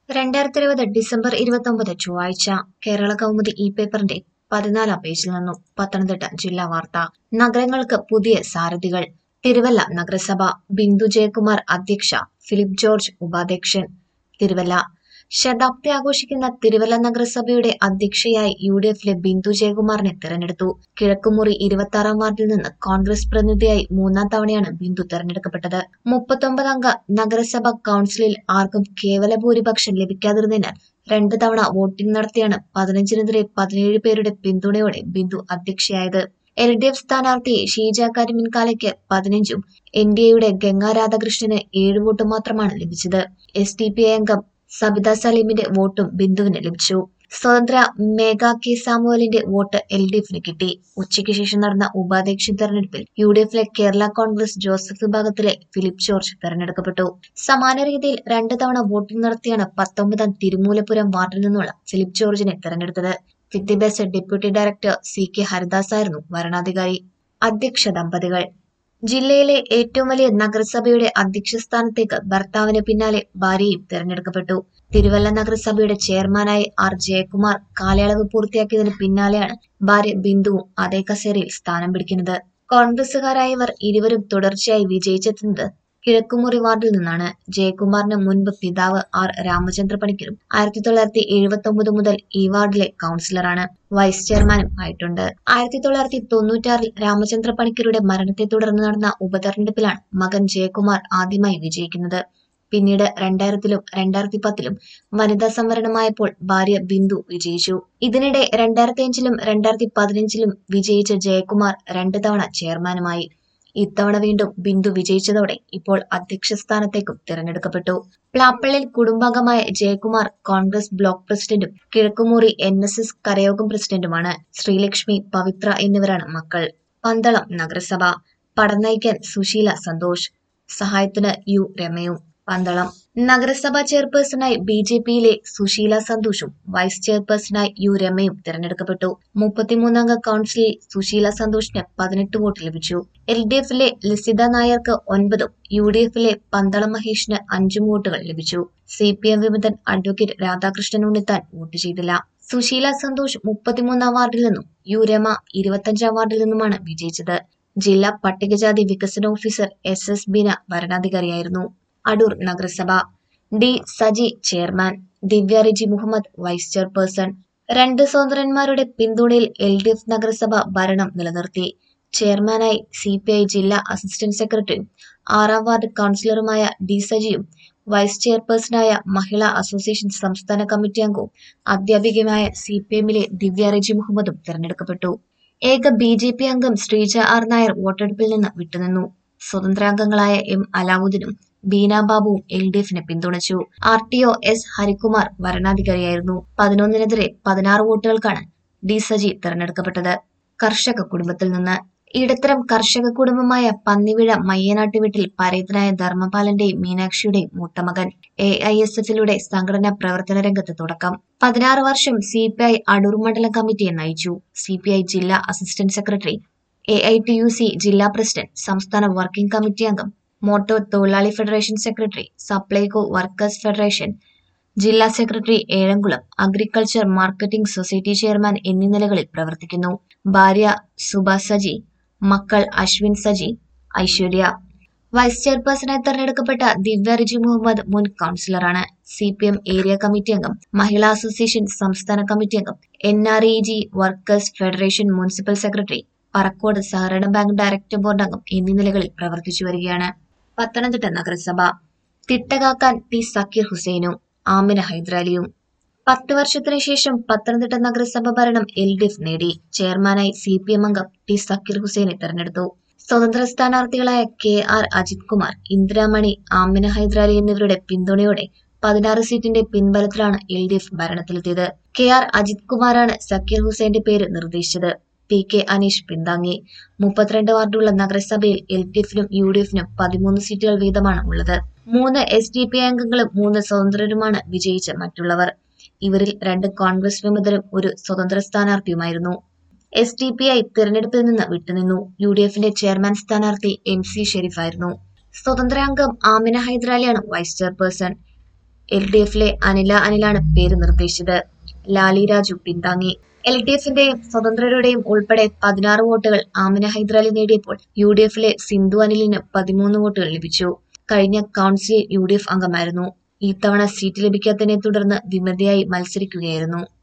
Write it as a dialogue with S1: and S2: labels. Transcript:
S1: രണ്ടായിരത്തി ഇരുപത് ഡിസംബർ ഇരുപത്തൊമ്പത് ചൊവ്വാഴ്ച കേരള കൗമുദി ഇ പേപ്പറിന്റെ പതിനാലാം പേജിൽ നിന്നും പത്തനംതിട്ട ജില്ലാ വാർത്ത നഗരങ്ങൾക്ക് പുതിയ സാരഥികൾ തിരുവല്ല നഗരസഭ ബിന്ദു ജയകുമാർ അധ്യക്ഷ ഫിലിപ്പ് ജോർജ് ഉപാധ്യക്ഷൻ തിരുവല്ല ശതാബ്ദി ആഘോഷിക്കുന്ന തിരുവല്ല നഗരസഭയുടെ അധ്യക്ഷയായി യു ഡി എഫിലെ ബിന്ദു ജയകുമാറിനെ തെരഞ്ഞെടുത്തു കിഴക്കുമുറി ഇരുപത്തി ആറാം വാർഡിൽ നിന്ന് കോൺഗ്രസ് പ്രതിനിധിയായി മൂന്നാം തവണയാണ് ബിന്ദു തെരഞ്ഞെടുക്കപ്പെട്ടത് മുപ്പത്തൊമ്പത് അംഗ നഗരസഭ കൌൺസിലിൽ ആർക്കും കേവല ഭൂരിപക്ഷം ലഭിക്കാതിരുന്നതിനാൽ രണ്ട് തവണ വോട്ടിംഗ് നടത്തിയാണ് പതിനഞ്ചിനെതിരെ പതിനേഴ് പേരുടെ പിന്തുണയോടെ ബിന്ദു അധ്യക്ഷയായത് എൽ ഡി എഫ് സ്ഥാനാർത്ഥി ഷീജ കരിമിൻകാലയ്ക്ക് പതിനഞ്ചും എൻ ഡി എയുടെ ഗംഗാ രാധാകൃഷ്ണന് ഏഴ് വോട്ട് മാത്രമാണ് ലഭിച്ചത് എസ് ഡി പി ഐ അംഗം സബിത സലീമിന്റെ വോട്ടും ബിന്ദുവിന് ലഭിച്ചു സ്വതന്ത്ര മേഘ കെ സാമുവലിന്റെ വോട്ട് എൽ ഡി എഫിന് കിട്ടി ഉച്ചയ്ക്ക് ശേഷം നടന്ന ഉപാധ്യക്ഷ തെരഞ്ഞെടുപ്പിൽ യു ഡി എഫിലെ കേരള കോൺഗ്രസ് ജോസഫ് വിഭാഗത്തിലെ ഫിലിപ്പ് ജോർജ് തെരഞ്ഞെടുക്കപ്പെട്ടു സമാന രീതിയിൽ രണ്ട് തവണ വോട്ടിംഗ് നടത്തിയാണ് പത്തൊമ്പതാം തിരുമൂലപുരം വാർഡിൽ നിന്നുള്ള ഫിലിപ്പ് ജോർജിനെ തെരഞ്ഞെടുത്തത് വിദ്യാഭ്യാസ deputy director C K Haridas ആയിരുന്നു വരണാധികാരി അധ്യക്ഷ ദമ്പതികൾ ജില്ലയിലെ ഏറ്റവും വലിയ നഗരസഭയുടെ അധ്യക്ഷ സ്ഥാനത്തേക്ക് ഭർത്താവിന് പിന്നാലെ ഭാര്യയും തെരഞ്ഞെടുക്കപ്പെട്ടു തിരുവല്ല നഗരസഭയുടെ ചെയർമാനായി ആർ ജയകുമാർ കാലയളവ് പൂർത്തിയാക്കിയതിന് പിന്നാലെയാണ് ഭാര്യ ബിന്ദുവും അതേ കസേരയിൽ സ്ഥാനം പിടിക്കുന്നത് കോൺഗ്രസുകാരായവർ ഇരുവരും തുടർച്ചയായി വിജയിച്ചെത്തുന്നത് കിഴക്കുമുറി വാർഡിൽ നിന്നാണ് ജയകുമാറിന് മുൻപ് പിതാവ് ആർ രാമചന്ദ്ര പണിക്കരും ആയിരത്തി തൊള്ളായിരത്തി എഴുപത്തി ഒമ്പത് മുതൽ ഈ വാർഡിലെ കൗൺസിലറാണ് വൈസ് ചെയർമാനും ആയിട്ടുണ്ട് ആയിരത്തി തൊള്ളായിരത്തി തൊണ്ണൂറ്റാറിൽ രാമചന്ദ്ര പണിക്കരുടെ മരണത്തെ തുടർന്ന് നടന്ന ഉപതെരഞ്ഞെടുപ്പിലാണ് മകൻ ജയകുമാർ ആദ്യമായി വിജയിക്കുന്നത് പിന്നീട് രണ്ടായിരത്തിലും രണ്ടായിരത്തി പത്തിലും വനിതാ സംവരണമായപ്പോൾ ഭാര്യ ബിന്ദു വിജയിച്ചു ഇതിനിടെ രണ്ടായിരത്തി അഞ്ചിലും രണ്ടായിരത്തി പതിനഞ്ചിലും വിജയിച്ച ജയകുമാർ രണ്ട് തവണ ചെയർമാനുമായി ഇത്തവണ വീണ്ടും ബിന്ദു വിജയിച്ചതോടെ ഇപ്പോൾ അധ്യക്ഷ സ്ഥാനത്തേക്കും തിരഞ്ഞെടുക്കപ്പെട്ടു പ്ലാപ്പള്ളിൽ കുടുംബാംഗമായ ജയകുമാർ കോൺഗ്രസ് ബ്ലോക്ക് പ്രസിഡന്റും കിഴക്കുമുറി എൻ എസ് എസ് കരയോഗം പ്രസിഡന്റുമാണ് ശ്രീലക്ഷ്മി പവിത്ര എന്നിവരാണ് മക്കൾ പന്തളം നഗരസഭ പടം നയിക്കാൻ സുശീല സന്തോഷ് സഹായത്തിന് യു രമയും പന്തളം നഗരസഭാ ചെയർപേഴ്സണായി ബി ജെ പിയിലെ സുശീല സന്തോഷും വൈസ് ചെയർപേഴ്സണായി യു രമയും തിരഞ്ഞെടുക്കപ്പെട്ടു മുപ്പത്തിമൂന്നംഗ കൌൺസിലിൽ സുശീല സന്തോഷിന് പതിനെട്ട് വോട്ട് ലഭിച്ചു എൽ ഡി എഫിലെ ലസിത നായർക്ക് ഒൻപതും യു ഡി എഫിലെ പന്തളം മഹേഷിന് അഞ്ചും വോട്ടുകൾ ലഭിച്ചു സി പി എം വിമതൻ അഡ്വക്കേറ്റ് രാധാകൃഷ്ണൻ ഉണ്ണിത്താൻ വോട്ട് ചെയ്തില്ല സുശീല സന്തോഷ് മുപ്പത്തിമൂന്നാം വാർഡിൽ നിന്നും യു രമ ഇരുപത്തഞ്ചാം വാർഡിൽ നിന്നുമാണ് വിജയിച്ചത് ജില്ലാ പട്ടികജാതി വികസന ഓഫീസർ എസ് എസ് ബീന ഭരണാധികാരിയായിരുന്നു അടൂർ നഗരസഭ D Saji chairman Divya Riji Muhammad vice chairperson രണ്ട് സ്വതന്ത്രന്മാരുടെ പിന്തുണയിൽ എൽ ഡി എഫ് നഗരസഭ ഭരണം നിലനിർത്തി ചെയർമാനായി സി പി ഐ ജില്ലാ അസിസ്റ്റന്റ് സെക്രട്ടറിയും ആറാം വാർഡ് കൗൺസിലറുമായ ഡി സജിയും വൈസ് ചെയർപേഴ്സണായ മഹിളാ അസോസിയേഷൻ സംസ്ഥാന കമ്മിറ്റി അംഗവും അധ്യാപികയുമായ സി പി എമ്മിലെ ദിവ്യ റിജി മുഹമ്മദും തെരഞ്ഞെടുക്കപ്പെട്ടു ഏക ബി ജെ പി അംഗം ശ്രീജ ആർ നായർ വോട്ടെടുപ്പിൽ നിന്ന് വിട്ടുനിന്നു സ്വതന്ത്രാംഗങ്ങളായ എം അലാവുദ്ദീനും ബീന ബാബുവും എൽ ഡി എഫിനെ പിന്തുണച്ചു R T O S Harikumar വരണാധികാരിയായിരുന്നു പതിനൊന്നിനെതിരെ പതിനാറ് വോട്ടുകൾക്കാണ് ഡി സജി തെരഞ്ഞെടുക്കപ്പെട്ടത് കർഷക കുടുംബത്തിൽ നിന്ന് ഇടത്തരം കർഷക കുടുംബമായ പന്നിവിഴ മയ്യനാട്ട് വീട്ടിൽ പരേതനായ ധർമ്മപാലന്റെയും മീനാക്ഷിയുടെയും മൂത്തമകൻ എ ഐ എസ് എഫിലൂടെ സംഘടനാ പ്രവർത്തന രംഗത്ത് തുടക്കം പതിനാറ് വർഷം സി പി ഐ അടൂർ മണ്ഡലം കമ്മിറ്റിയെ നയിച്ചു സി പി ഐ ജില്ലാ assistant secretary A I T U C ജില്ലാ പ്രസിഡന്റ് സംസ്ഥാന വർക്കിംഗ് കമ്മിറ്റി അംഗം മോട്ടോർ തൊഴിലാളി federation secretary Supplyco workers federation ജില്ലാ secretary Ezhamkulam agriculture marketing society chairman എന്നീ നിലകളിൽ പ്രവർത്തിക്കുന്നു ഭാര്യ സുബ സജി മക്കൾ അശ്വിൻ സജി ഐശ്വര്യ വൈസ് ചെയർപേഴ്സണായി തെരഞ്ഞെടുക്കപ്പെട്ട ദിവ്യ റിജി മുഹമ്മദ് മുൻ കൌൺസിലറാണ് C P M area committee അംഗം മഹിളാ അസോസിയേഷൻ സംസ്ഥാന കമ്മിറ്റി അംഗം N R E G workers federation municipal secretary Parakode സഹകരണ ബാങ്ക് ഡയറക്ടർ ബോർഡ് അംഗം എന്നീ നിലകളിൽ പ്രവർത്തിച്ചു വരികയാണ് പത്തനംതിട്ട നഗരസഭ തിട്ടകാക്കാൻ ടി സക്കീർ ഹുസൈനും ആമിന ഹൈദരാലിയും പത്ത് വർഷത്തിനു ശേഷം പത്തനംതിട്ട നഗരസഭ ഭരണം എൽ ഡി എഫ് നേടി ചെയർമാനായി സി പി എം അംഗം ടി സക്കീർ ഹുസൈനെ തെരഞ്ഞെടുത്തു സ്വതന്ത്ര സ്ഥാനാർത്ഥികളായ കെ ആർ അജിത് കുമാർ ഇന്ദിരാമണി ആമിന ഹൈദരാലി എന്നിവരുടെ പിന്തുണയോടെ പതിനാറ് സീറ്റിന്റെ പിൻബലത്തിലാണ് എൽ ഡി എഫ് ഭരണത്തിലെത്തിയത് കെ ആർ അജിത് കുമാറാണ് സക്കീർ ഹുസൈന്റെ പേര് നിർദ്ദേശിച്ചത് പി കെ അനീഷ് പിന്താങ്ങി മുപ്പത്തിരണ്ട് വാർഡുള്ള നഗരസഭയിൽ എൽ ഡി എഫിനും യു ഡി എഫിനും പതിമൂന്ന് സീറ്റുകൾ വീതമാണ് ഉള്ളത് മൂന്ന് എസ് ഡി പി അംഗങ്ങളും മൂന്ന് സ്വതന്ത്രരുമാണ് വിജയിച്ച മറ്റുള്ളവർ ഇവരിൽ രണ്ട് കോൺഗ്രസ് വിമതരും ഒരു സ്വതന്ത്ര സ്ഥാനാർത്ഥിയുമായിരുന്നു എസ് ഡി പി ഐ തിരഞ്ഞെടുപ്പിൽ നിന്ന് വിട്ടുനിന്നു യു ഡി എഫിന്റെ ചെയർമാൻ സ്ഥാനാർത്ഥി എം സി ഷെരീഫായിരുന്നു സ്വതന്ത്ര അംഗം ആമിന ഹൈദരാലിയാണ് വൈസ് ചെയർപേഴ്സൺ എൽ ഡി എഫിലെ അനില അനിലാണ് പേര് നിർദ്ദേശിച്ചത് ലാലി രാജു പിന്താങ്ങി എൽ ഡി എഫിന്റെയും സ്വതന്ത്രരുടെയും ഉൾപ്പെടെ പതിനാറ് വോട്ടുകൾ ആമിന ഹൈദരാലി നേടിയപ്പോൾ യു ഡി എഫിലെ സിന്ധു അനിലിന് പതിമൂന്ന് വോട്ടുകൾ ലഭിച്ചു കഴിഞ്ഞ കൗൺസിൽ യു ഡി എഫ് അംഗമായിരുന്നു ഇത്തവണ സീറ്റ് ലഭിക്കാത്തതിനെ തുടർന്ന് വിമതയായി മത്സരിക്കുകയായിരുന്നു